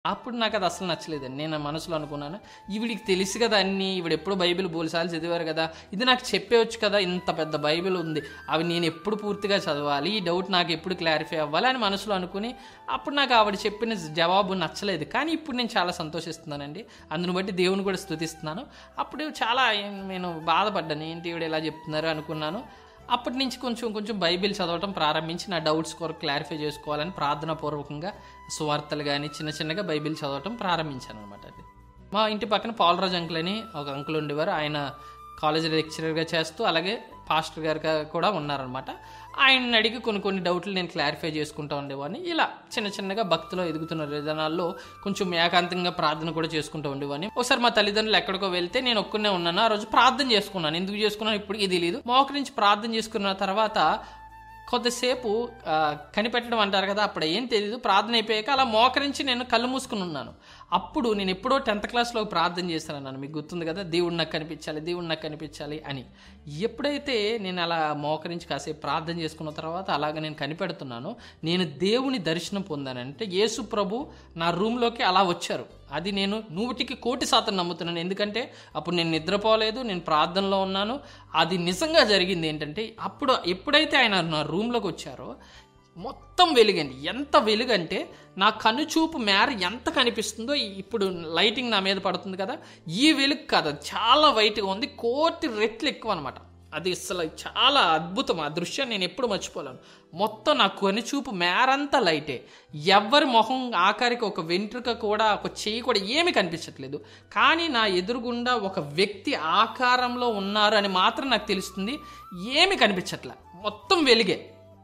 అప్పుడు నాకు అది అసలు నచ్చలేదండి నేను నా మనసులో అనుకున్నాను ఈవిడికి తెలుసు కదా అన్ని ఈవిడ ఎప్పుడు బైబిల్ బోలిసార్లు చదివారు కదా ఇది నాకు చెప్పేవచ్చు కదా ఇంత పెద్ద బైబిల్ ఉంది అవి నేను ఎప్పుడు పూర్తిగా చదవాలి ఈ డౌట్ నాకు ఎప్పుడు క్లారిఫై అవ్వాలి అని మనసులో అనుకుని అప్పుడు నాకు ఆవిడ చెప్పిన జవాబు నచ్చలేదు కానీ ఇప్పుడు నేను చాలా సంతోషిస్తున్నానండి అందును బట్టి దేవుని కూడా స్తుతిస్తున్నాను అప్పుడు చాలా నేను బాధపడ్డాను ఏంటి ఈవిడ ఇలా చెప్తున్నారు అనుకున్నాను అప్పటి నుంచి కొంచెం కొంచెం బైబిల్ చదవటం ప్రారంభించి నా డౌట్స్ కొరకు క్లారిఫై చేసుకోవాలని ప్రార్థనా పూర్వకంగా సువార్తలు కానీ చిన్న చిన్నగా బైబిల్ చదవటం ప్రారంభించాను అనమాట అది మా ఇంటి పక్కన పాలరాజ్ అంకుల్ అని ఒక అంకుల్ ఉండేవారు ఆయన కాలేజ్ లెక్చరర్గా చేస్తూ అలాగే పాస్టర్ గారుగా కూడా ఉన్నారనమాట ఆయన్ని అడిగి కొన్ని కొన్ని డౌట్లు నేను క్లారిఫై చేసుకుంటూ ఉండేవాడిని ఇలా చిన్న చిన్నగా భక్తిలో ఎదుగుతున్న విధానాల్లో కొంచెం ఏకాంతంగా ప్రార్థన కూడా చేసుకుంటూ ఉండేవాడిని ఒకసారి మా తల్లిదండ్రులు ఎక్కడికో వెళ్తే నేను ఒక్కనే ఉన్నాను ఆ రోజు ప్రార్థన చేసుకున్నాను ఎందుకు చేసుకున్నాను ఇప్పటికీ తెలియదు మోకరించి ప్రార్థన చేసుకున్న తర్వాత కొద్దిసేపు ఆ, కనిపెట్టడం అంటారు కదా అప్పుడు ఏం తెలియదు ప్రార్థన అయిపోయాక అలా మోకరించి నేను కళ్ళు మూసుకుని ఉన్నాను అప్పుడు నేను ఎప్పుడో టెన్త్ క్లాస్లో ప్రార్థన చేశాను నన్ను మీకు గుర్తుంది కదా దేవుడు నాకు కనిపించాలి దేవుడు నాకు కనిపించాలి అని ఎప్పుడైతే నేను అలా మోకరించి కాసేపు ప్రార్థన చేసుకున్న తర్వాత అలాగ నేను కనిపెడుతున్నాను నేను దేవుని దర్శనం పొందానంటే యేసు ప్రభు నా రూమ్లోకి అలా వచ్చారు అది నేను నూటికి కోటి శాతం నమ్ముతున్నాను ఎందుకంటే అప్పుడు నేను నిద్రపోలేదు నేను ప్రార్థనలో ఉన్నాను అది నిజంగా జరిగింది ఏంటంటే అప్పుడు ఎప్పుడైతే ఆయన నా రూమ్లోకి వచ్చారో మొత్తం వెలుగండి ఎంత వెలుగంటే నా కనుచూపు మేర ఎంత కనిపిస్తుందో ఈ- ఇప్పుడు లైటింగ్ నా మీద పడుతుంది కదా ఈ వెలుగు కాదు అది చాలా వైట్గా ఉంది కోటి రెట్లు ఎక్కువ అనమాట అది అసలు చాలా అద్భుతం ఆ దృశ్యాన్ని నేను ఎప్పుడు మర్చిపోలేను మొత్తం నా కనుచూపు మేరంతా లైటే ఎవరి మొహం ఆఖరికి ఒక వెంట్రుక కూడా ఒక చెయ్యి కూడా ఏమీ కనిపించట్లేదు కానీ నా ఎదురుగుండా ఒక వ్యక్తి ఆకారంలో ఉన్నారు అని మాత్రం నాకు తెలుస్తుంది ఏమీ కనిపించట్లే మొత్తం వెలిగే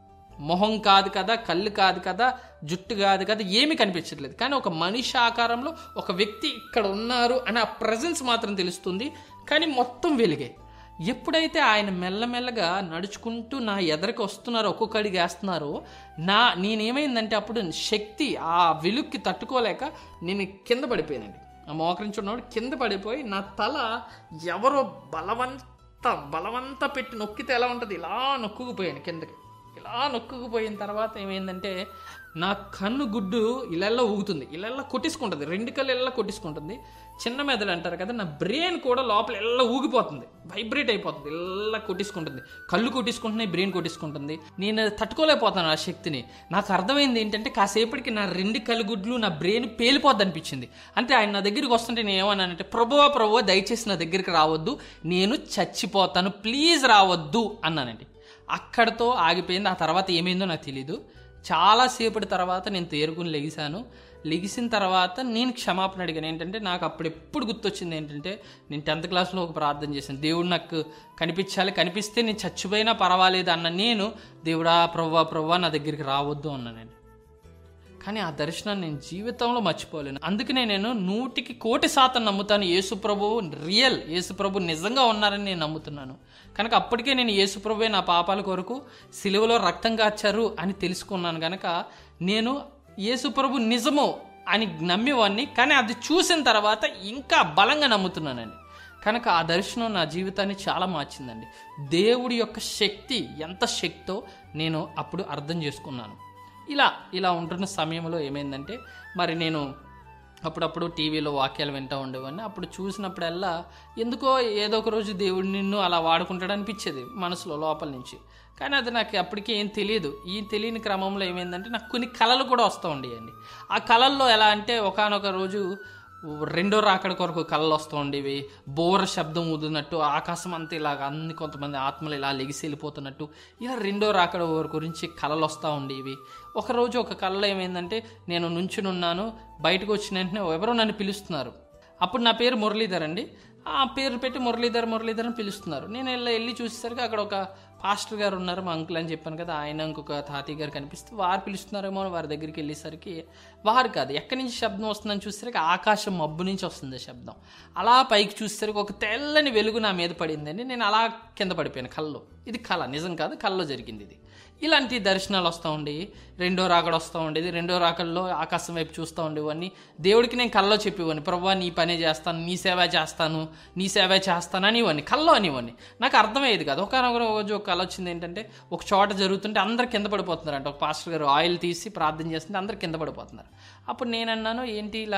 మొహం కాదు కదా కళ్ళు కాదు కదా జుట్టు కాదు కదా ఏమీ కనిపించట్లేదు కానీ ఒక మనిషి ఆకారంలో ఒక వ్యక్తి ఇక్కడ ఉన్నారు అని ఆ ప్రజెన్స్ మాత్రం తెలుస్తుంది కానీ మొత్తం వెలిగే ఎప్పుడైతే ఆయన మెల్లమెల్లగా నడుచుకుంటూ నా ఎదరికి వస్తున్నారో ఒక్కొక్క అడిగి వేస్తున్నారో నా నేనేమైందంటే అప్పుడు శక్తి ఆ వెలుక్కి తట్టుకోలేక నేను కింద పడిపోయానండి ఆ మోకరించున్నవాడు కింద పడిపోయి నా తల ఎవరో బలవంత బలవంత పెట్టి నొక్కితే ఎలా ఉంటుంది ఇలా నొక్కుకుపోయాను కిందకి ఇలా నొక్కుకుపోయిన తర్వాత ఏమైందంటే నా కన్ను గుడ్డు ఇళ్ళల్లో ఊగుతుంది ఇళ్ళల్లో కొట్టేసుకుంటుంది రెండు కళ్ళు ఇళ్ళ కొట్టేసుకుంటుంది చిన్న మెదడు అంటారు కదా నా బ్రెయిన్ కూడా లోపల ఇళ్ళ ఊగిపోతుంది వైబ్రేట్ అయిపోతుంది ఇళ్ళ కొట్టేసుకుంటుంది కళ్ళు కొట్టేసుకుంటున్నాయి బ్రెయిన్ కొట్టేసుకుంటుంది నేను తట్టుకోలేకపోతాను ఆ శక్తిని నాకు అర్థమైంది ఏంటంటే కాసేపటికి నా రెండు కళ్ళు గుడ్లు నా బ్రెయిన్ పేలిపోద్ది అనిపించింది అంటే ఆయన నా దగ్గరికి వస్తుంటే నేను ఏమన్నానంటే ప్రభువా ప్రభువా దయచేసి నా దగ్గరికి రావద్దు నేను చచ్చిపోతాను ప్లీజ్ రావద్దు అన్నానండి అక్కడతో ఆగిపోయింది ఆ తర్వాత ఏమైందో నాకు తెలీదు చాలాసేపటి తర్వాత నేను తేరుకుని లెగిశాను లెగిసిన తర్వాత నేను క్షమాపణ అడిగాను ఏంటంటే నాకు అప్పుడు ఎప్పుడు గుర్తొచ్చింది ఏంటంటే నేను టెన్త్ క్లాస్లో ఒక ప్రార్థన చేశాను దేవుడు నాకు కనిపించాలి కనిపిస్తే నేను చచ్చిపోయినా పర్వాలేదు అన్న నేను దేవుడా ప్రవ్వా ప్రవ్వా నా దగ్గరికి రావద్దు అన్నానండి కానీ ఆ దర్శనాన్ని నేను జీవితంలో మర్చిపోలేను అందుకనే నేను నూటికి కోటి శాతం నమ్ముతాను యేసుప్రభు రియల్ యేసుప్రభు నిజంగా ఉన్నారని నేను నమ్ముతున్నాను కనుక అప్పటికే నేను యేసుప్రభువే నా పాపాల కొరకు సిలువలో రక్తం కాచారు అని తెలుసుకున్నాను కనుక నేను యేసుప్రభు నిజము అని నమ్మేవాడిని కానీ అది చూసిన తర్వాత ఇంకా బలంగా నమ్ముతున్నానండి కనుక ఆ దర్శనం నా జీవితాన్ని చాలా మార్చిందండి దేవుడి యొక్క శక్తి ఎంత శక్తో నేను అప్పుడు అర్థం చేసుకున్నాను ఇలా ఇలా ఉంటున్న సమయంలో ఏమైందంటే మరి నేను అప్పుడప్పుడు టీవీలో వాక్యాలు వింటూ ఉండేవాడిని అప్పుడు చూసినప్పుడల్లా ఎందుకో ఏదో ఒక రోజు దేవుడు నిన్ను అలా వాడుకుంటాడు అనిపించేది మనసులో లోపల నుంచి కానీ అది నాకు అప్పటికి ఏం తెలియదు ఈ తెలియని క్రమంలో ఏమైందంటే నాకు కొన్ని కళలు కూడా వస్తూ ఉండేయండి ఆ కళల్లో ఎలా అంటే ఒకానొక రోజు రెండో రాకడ కొరకు కళ్ళు వస్తూ ఉండేవి బోర శబ్దం ఊదునట్టు ఆకాశం అంతా ఇలాగ అన్ని కొంతమంది ఆత్మలు ఇలా లెగిసి వెళ్ళిపోతున్నట్టు ఇలా రెండో రాకడ వారి గురించి కళలు వస్తూ ఉండేవి ఒకరోజు ఒక కళలో ఏమైందంటే నేను నుంచుని ఉన్నాను బయటకు వచ్చిన వెంటనే ఎవరో నన్ను పిలుస్తున్నారు అప్పుడు నా పేరు మురళీధర్ అండి ఆ పేరు పెట్టి మురళీధర్ మురళీధర్ అని పిలుస్తున్నారు నేను వెళ్ళి వెళ్ళి చూసేసరికి అక్కడ ఒక పాస్టర్ గారు ఉన్నారు మా అంకుల్ అని చెప్పాను కదా ఆయన ఇంకొక తాతయ్య గారు కనిపిస్తే వారు పిలుస్తున్నారేమో అని వారి దగ్గరికి వెళ్ళేసరికి వారు కాదు ఎక్కడి నుంచి శబ్దం వస్తుందని చూసేసరికి ఆకాశం మబ్బు నుంచి వస్తుంది శబ్దం అలా పైకి చూసేసరికి ఒక తెల్లని వెలుగు నా మీద పడిందండి నేను అలా కింద పడిపోయాను కల్లో ఇది కళ నిజం కాదు కల్లో జరిగింది ఇది ఇలాంటి దర్శనాలు వస్తూ ఉండేవి రెండో రాకడ వస్తూ ఉండేది రెండో రాకడలో ఆకాశం వైపు చూస్తూ ఉండేవాడిని దేవుడికి నేను కల్లో చెప్పేవాడిని ప్రభా నీ పనే చేస్తాను నీ సేవ చేస్తాను నీ సేవ చేస్తాను అనేవాడిని కల్లో అనేవాడిని నాకు అర్థమయ్యేది కాదు ఒకనొక రోజు ఒక కళ వచ్చింది ఏంటంటే ఒక చోట జరుగుతుంటే అందరు కింద పడిపోతున్నారు అంటే ఒక పాస్టర్ గారు ఆయిల్ తీసి ప్రార్థన చేస్తుంటే అందరు కింద పడిపోతున్నారు అప్పుడు నేను అన్నాను ఏంటి ఇలా